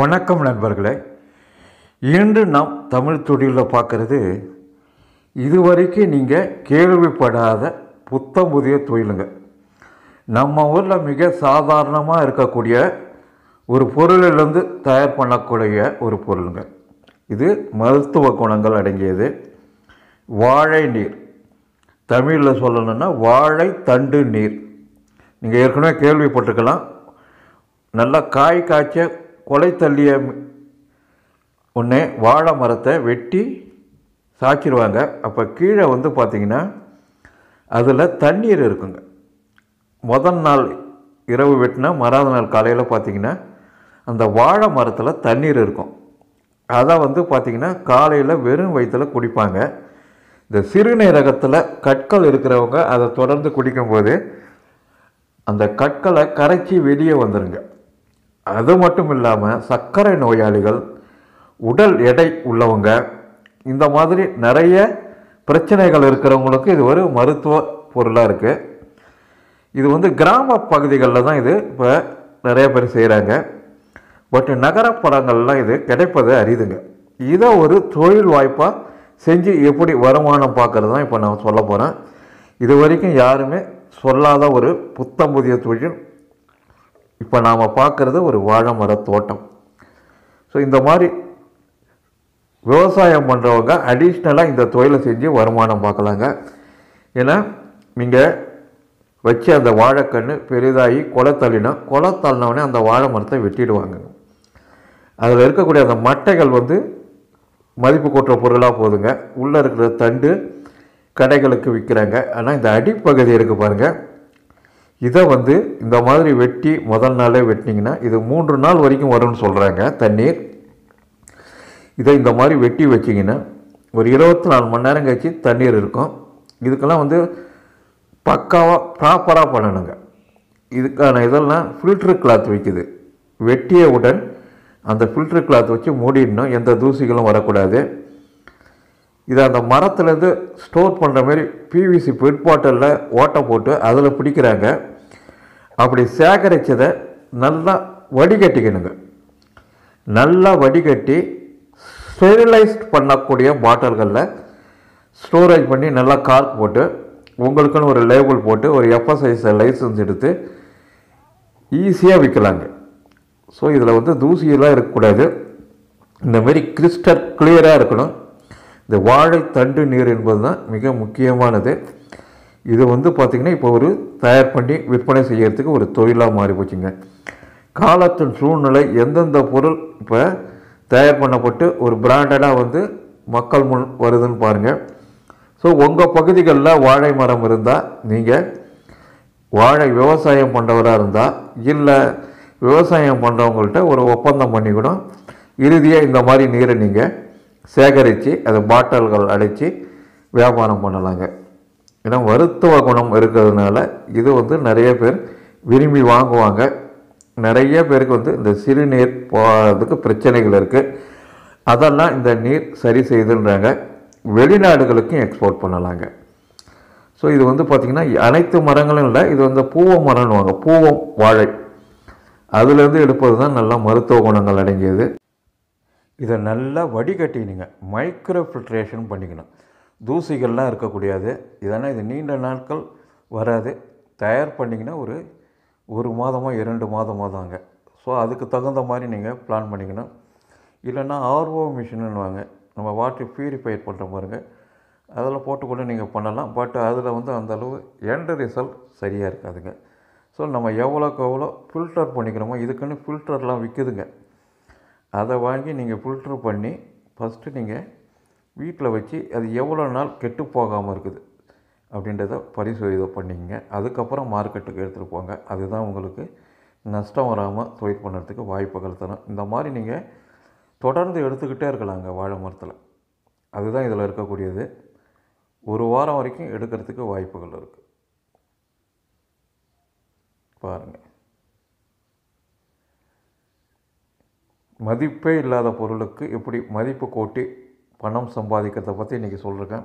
வணக்கம் நண்பர்களே இன்று நாம் தமிழ் தொழிலில் பார்க்குறது இதுவரைக்கும் நீங்கள் கேள்விப்படாத புத்தம் புதிய தொழிலுங்க நம்ம ஊரில் மிக சாதாரணமாக இருக்கக்கூடிய ஒரு பொருளிலிருந்து தயார் பண்ணக்கூடிய ஒரு பொருளுங்க இது மருத்துவ குணங்கள் அடங்கியது வாழை நீர் தமிழில் சொல்லணும்னா வாழை தண்டு நீர் நீங்கள் ஏற்கனவே கேள்விப்பட்டிருக்கலாம் நல்லா காய் காய்ச்ச கொலை தள்ளிய ஒன்று வாழை மரத்தை வெட்டி சாய்ச்சிருவாங்க அப்போ கீழே வந்து பார்த்திங்கன்னா அதில் தண்ணீர் இருக்குங்க முதல் நாள் இரவு வெட்டினா மறாத நாள் காலையில் பார்த்திங்கன்னா அந்த வாழை மரத்தில் தண்ணீர் இருக்கும் அதை வந்து பார்த்திங்கன்னா காலையில் வெறும் வயிற்றில் குடிப்பாங்க இந்த சிறுநீரகத்தில் கற்கள் இருக்கிறவங்க அதை தொடர்ந்து குடிக்கும்போது அந்த கற்களை கரைச்சி வெளியே வந்துடுங்க அது மட்டும் இல்லாமல் சர்க்கரை நோயாளிகள் உடல் எடை உள்ளவங்க இந்த மாதிரி நிறைய பிரச்சனைகள் இருக்கிறவங்களுக்கு இது ஒரு மருத்துவ பொருளாக இருக்குது இது வந்து கிராம பகுதிகளில் தான் இது இப்போ நிறைய பேர் செய்கிறாங்க பட் நகரப்புறங்கள்லாம் இது கிடைப்பது அரிதுங்க இதை ஒரு தொழில் வாய்ப்பாக செஞ்சு எப்படி வருமானம் பார்க்குறது தான் இப்போ நான் சொல்ல போகிறேன் இது வரைக்கும் யாருமே சொல்லாத ஒரு புத்தம் புதிய தொழில் இப்போ நாம் பார்க்குறது ஒரு வாழை மர தோட்டம் ஸோ இந்த மாதிரி விவசாயம் பண்ணுறவங்க அடிஷ்னலாக இந்த தொழிலை செஞ்சு வருமானம் பார்க்கலாங்க ஏன்னா நீங்கள் வச்சு அந்த வாழைக்கன்று பெரிதாகி கொலை தள்ளினா கொலை தள்ளினவுடனே அந்த வாழை மரத்தை வெட்டிடுவாங்க அதில் இருக்கக்கூடிய அந்த மட்டைகள் வந்து மதிப்பு கூட்டுற பொருளாக போதுங்க உள்ளே இருக்கிற தண்டு கடைகளுக்கு விற்கிறாங்க ஆனால் இந்த அடிப்பகுதி இருக்குது பாருங்கள் இதை வந்து இந்த மாதிரி வெட்டி முதல் நாளே வெட்டினீங்கன்னா இது மூன்று நாள் வரைக்கும் வரும்னு சொல்கிறாங்க தண்ணீர் இதை இந்த மாதிரி வெட்டி வச்சிங்கன்னா ஒரு இருபத்தி நாலு மணி நேரம் கழிச்சு தண்ணீர் இருக்கும் இதுக்கெல்லாம் வந்து பக்காவாக ப்ராப்பராக பண்ணணுங்க இதுக்கான இதெல்லாம் ஃபில்ட்ரு கிளாத் வைக்குது வெட்டிய உடன் அந்த ஃபில்ட்ரு கிளாத் வச்சு மூடிடணும் எந்த தூசிகளும் வரக்கூடாது இதை அந்த மரத்துலேருந்து ஸ்டோர் பண்ணுற மாதிரி பிவிசி பெட் பாட்டிலில் ஓட்டை போட்டு அதில் பிடிக்கிறாங்க அப்படி சேகரித்ததை நல்லா வடிகட்டிக்கணுங்க நல்லா வடிகட்டி ஸ்டெரிலைஸ்ட் பண்ணக்கூடிய பாட்டில்களில் ஸ்டோரேஜ் பண்ணி நல்லா கார்க் போட்டு உங்களுக்குன்னு ஒரு லேபிள் போட்டு ஒரு எஃப்எஸ்ஐஸ் லைசன்ஸ் எடுத்து ஈஸியாக விற்கலாங்க ஸோ இதில் வந்து தூசியெல்லாம் இருக்கக்கூடாது இந்த மாதிரி கிறிஸ்டல் கிளியராக இருக்கணும் இந்த வாழை தண்டு நீர் என்பது தான் மிக முக்கியமானது இது வந்து பார்த்திங்கன்னா இப்போ ஒரு தயார் பண்ணி விற்பனை செய்யறதுக்கு ஒரு தொழிலாக மாறி போச்சுங்க காலத்தின் சூழ்நிலை எந்தெந்த பொருள் இப்போ தயார் பண்ணப்பட்டு ஒரு பிராண்டடாக வந்து மக்கள் முன் வருதுன்னு பாருங்கள் ஸோ உங்கள் பகுதிகளில் வாழை மரம் இருந்தால் நீங்கள் வாழை விவசாயம் பண்ணுறவராக இருந்தால் இல்லை விவசாயம் பண்ணுறவங்கள்ட்ட ஒரு ஒப்பந்தம் பண்ணி கூட இறுதியாக இந்த மாதிரி நீரை நீங்கள் சேகரித்து அதை பாட்டில்கள் அடைச்சி வியாபாரம் பண்ணலாங்க ஏன்னா மருத்துவ குணம் இருக்கிறதுனால இது வந்து நிறைய பேர் விரும்பி வாங்குவாங்க நிறைய பேருக்கு வந்து இந்த சிறுநீர் போகிறதுக்கு பிரச்சனைகள் இருக்குது அதெல்லாம் இந்த நீர் சரி செய்துன்றாங்க வெளிநாடுகளுக்கும் எக்ஸ்போர்ட் பண்ணலாங்க ஸோ இது வந்து பார்த்திங்கன்னா அனைத்து மரங்களும் இல்லை இது வந்து பூவ மரம்னுவாங்க பூவம் வாழை அதுலேருந்து எடுப்பது தான் நல்லா மருத்துவ குணங்கள் அடங்கியது இதை நல்லா வடிகட்டினுங்க மைக்ரோ ஃபில்ட்ரேஷன் பண்ணிக்கணும் தூசிகள்லாம் இருக்கக்கூடியது இதனால் இது நீண்ட நாட்கள் வராது தயார் பண்ணிங்கன்னா ஒரு ஒரு மாதமோ இரண்டு மாதமோ தாங்க ஸோ அதுக்கு தகுந்த மாதிரி நீங்கள் பிளான் பண்ணிக்கணும் இல்லைன்னா ஆர்ஓ மிஷினுன்னுவாங்க நம்ம வாட்டர் ப்யூரிஃபைட் பண்ணுற பாருங்க அதில் போட்டு கூட நீங்கள் பண்ணலாம் பட் அதில் வந்து அந்தளவு எண்ட் ரிசல்ட் சரியாக இருக்காதுங்க ஸோ நம்ம எவ்வளோக்கு எவ்வளோ ஃபில்டர் பண்ணிக்கிறோமோ இதுக்குன்னு ஃபில்டர்லாம் விற்குதுங்க அதை வாங்கி நீங்கள் ஃபில்ட்ரு பண்ணி ஃபஸ்ட்டு நீங்கள் வீட்டில் வச்சு அது எவ்வளோ நாள் கெட்டு போகாமல் இருக்குது அப்படின்றத பரிசோதனை பண்ணிங்க அதுக்கப்புறம் மார்க்கெட்டுக்கு எடுத்துகிட்டு போங்க அதுதான் உங்களுக்கு நஷ்டம் வராமல் தொழில் பண்ணுறதுக்கு வாய்ப்புகள் தரும் இந்த மாதிரி நீங்கள் தொடர்ந்து எடுத்துக்கிட்டே இருக்கலாங்க வாழை மரத்தில் அதுதான் இதில் இருக்கக்கூடியது ஒரு வாரம் வரைக்கும் எடுக்கிறதுக்கு வாய்ப்புகள் இருக்குது பாருங்கள் மதிப்பே இல்லாத பொருளுக்கு எப்படி மதிப்பு கூட்டி பணம் சம்பாதிக்கிறத பற்றி இன்றைக்கி சொல்லியிருக்கேன்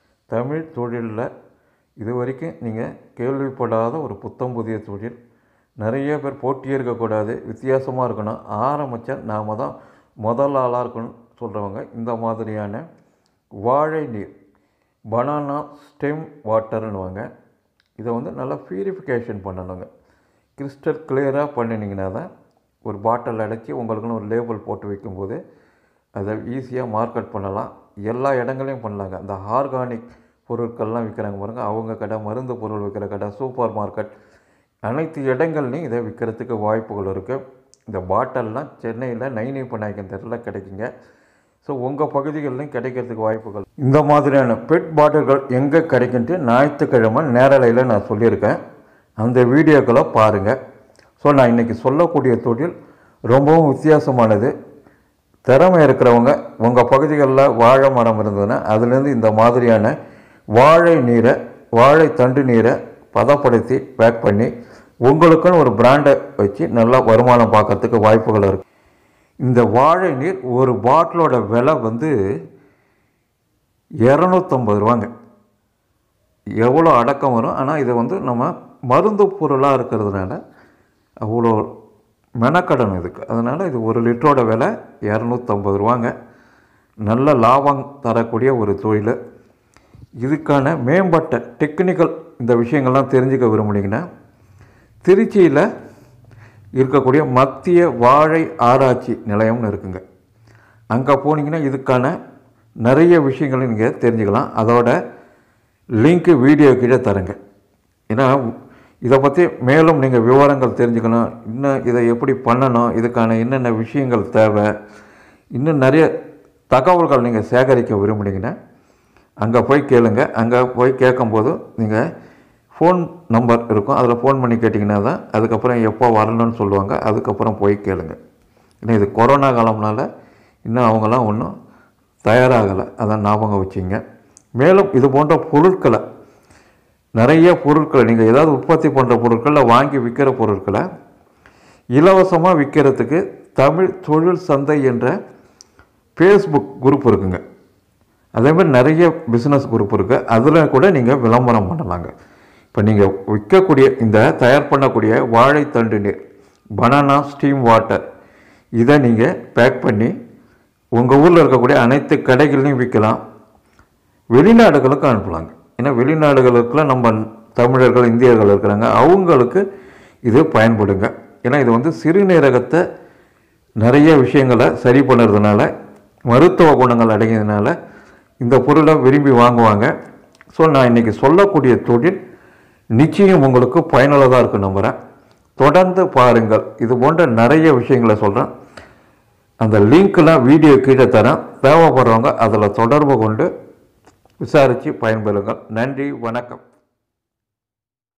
தமிழ் தொழிலில் இது வரைக்கும் நீங்கள் கேள்விப்படாத ஒரு புத்தம் புதிய தொழில் நிறைய பேர் போட்டியே இருக்கக்கூடாது வித்தியாசமாக இருக்கணும் ஆரம்பித்தா நாம் தான் முதல் ஆளாக இருக்கணும்னு சொல்கிறவங்க இந்த மாதிரியான வாழை நீர் பனானா ஸ்டெம் வாட்டர்னுவாங்க இதை வந்து நல்லா பியூரிஃபிகேஷன் பண்ணணுங்க கிறிஸ்டல் கிளியராக பண்ணினீங்கன்னா தான் ஒரு பாட்டில் அடைச்சி உங்களுக்குன்னு ஒரு லேபிள் போட்டு வைக்கும்போது அதை ஈஸியாக மார்க்கெட் பண்ணலாம் எல்லா இடங்களையும் பண்ணலாங்க இந்த ஆர்கானிக் பொருட்கள்லாம் விற்கிறாங்க பாருங்கள் அவங்க கடை மருந்து பொருள் விற்கிற கடை சூப்பர் மார்க்கெட் அனைத்து இடங்கள்லையும் இதை விற்கிறதுக்கு வாய்ப்புகள் இருக்குது இந்த பாட்டில்லாம் சென்னையில் நைனி பண்ணாய்க்கன் தெருவில் கிடைக்குங்க ஸோ உங்கள் பகுதிகளிலும் கிடைக்கிறதுக்கு வாய்ப்புகள் இந்த மாதிரியான பெட் பாட்டில்கள் எங்கே கிடைக்குன்ட்டு ஞாயிற்றுக்கிழமை நேரலையில் நான் சொல்லியிருக்கேன் அந்த வீடியோக்களை பாருங்கள் ஸோ நான் இன்றைக்கி சொல்லக்கூடிய தொழில் ரொம்பவும் வித்தியாசமானது திறமை இருக்கிறவங்க உங்கள் பகுதிகளில் வாழை மரம் இருந்ததுன்னா அதுலேருந்து இந்த மாதிரியான வாழை நீரை வாழை தண்டு நீரை பதப்படுத்தி பேக் பண்ணி உங்களுக்குன்னு ஒரு பிராண்டை வச்சு நல்லா வருமானம் பார்க்கறதுக்கு வாய்ப்புகள் இருக்குது இந்த வாழை நீர் ஒரு பாட்டிலோட விலை வந்து இரநூத்தம்பது ரூபாங்க எவ்வளோ அடக்கம் வரும் ஆனால் இதை வந்து நம்ம மருந்து பொருளாக இருக்கிறதுனால அவ்வளோ மெனக்கடன் இதுக்கு அதனால் இது ஒரு லிட்டரோட விலை இரநூத்தம்பது ரூபாங்க நல்ல லாபம் தரக்கூடிய ஒரு தொழில் இதுக்கான மேம்பட்ட டெக்னிக்கல் இந்த விஷயங்கள்லாம் தெரிஞ்சுக்க விரும்புனீங்கன்னா திருச்சியில் இருக்கக்கூடிய மத்திய வாழை ஆராய்ச்சி நிலையம்னு இருக்குங்க அங்கே போனீங்கன்னா இதுக்கான நிறைய விஷயங்களை நீங்கள் தெரிஞ்சுக்கலாம் அதோட லிங்க்கு வீடியோ கீழே தரேங்க ஏன்னா இதை பற்றி மேலும் நீங்கள் விவரங்கள் தெரிஞ்சுக்கணும் இன்னும் இதை எப்படி பண்ணணும் இதுக்கான என்னென்ன விஷயங்கள் தேவை இன்னும் நிறைய தகவல்கள் நீங்கள் சேகரிக்க விரும்புனீங்கன்னா அங்கே போய் கேளுங்க அங்கே போய் கேட்கும்போது நீங்கள் ஃபோன் நம்பர் இருக்கும் அதில் ஃபோன் பண்ணி கேட்டிங்கன்னா தான் அதுக்கப்புறம் எப்போ வரணும்னு சொல்லுவாங்க அதுக்கப்புறம் போய் கேளுங்க ஏன்னா இது கொரோனா காலம்னால இன்னும் அவங்களாம் ஒன்றும் தயாராகலை அதை ஞாபகம் வச்சிங்க மேலும் இது போன்ற பொருட்களை நிறைய பொருட்களை நீங்கள் ஏதாவது உற்பத்தி பண்ணுற பொருட்களை வாங்கி விற்கிற பொருட்களை இலவசமாக விற்கிறதுக்கு தமிழ் தொழில் சந்தை என்ற ஃபேஸ்புக் குரூப் இருக்குங்க அதே மாதிரி நிறைய பிஸ்னஸ் குரூப் இருக்குது அதில் கூட நீங்கள் விளம்பரம் பண்ணலாங்க இப்போ நீங்கள் விற்கக்கூடிய இந்த தயார் பண்ணக்கூடிய வாழைத்தண்டு நீர் பனானா ஸ்டீம் வாட்டர் இதை நீங்கள் பேக் பண்ணி உங்கள் ஊரில் இருக்கக்கூடிய அனைத்து கடைகள்லையும் விற்கலாம் வெளிநாடுகளுக்கு அனுப்பலாங்க ஏன்னா வெளிநாடுகளுக்குலாம் நம்ம தமிழர்கள் இந்தியர்கள் இருக்கிறாங்க அவங்களுக்கு இது பயன்படுங்க ஏன்னா இது வந்து சிறுநீரகத்தை நிறைய விஷயங்களை சரி பண்ணுறதுனால மருத்துவ குணங்கள் அடங்கியதுனால இந்த பொருளை விரும்பி வாங்குவாங்க ஸோ நான் இன்றைக்கி சொல்லக்கூடிய தொழில் நிச்சயம் உங்களுக்கு பயனுள்ளதாக இருக்கும் நம்புகிறேன் தொடர்ந்து பாருங்கள் இது போன்ற நிறைய விஷயங்களை சொல்கிறேன் அந்த லிங்க்லாம் வீடியோ கீழே தரேன் தேவைப்படுறவங்க அதில் தொடர்பு கொண்டு விசாரித்து பயன்பெறுங்கள் நன்றி வணக்கம்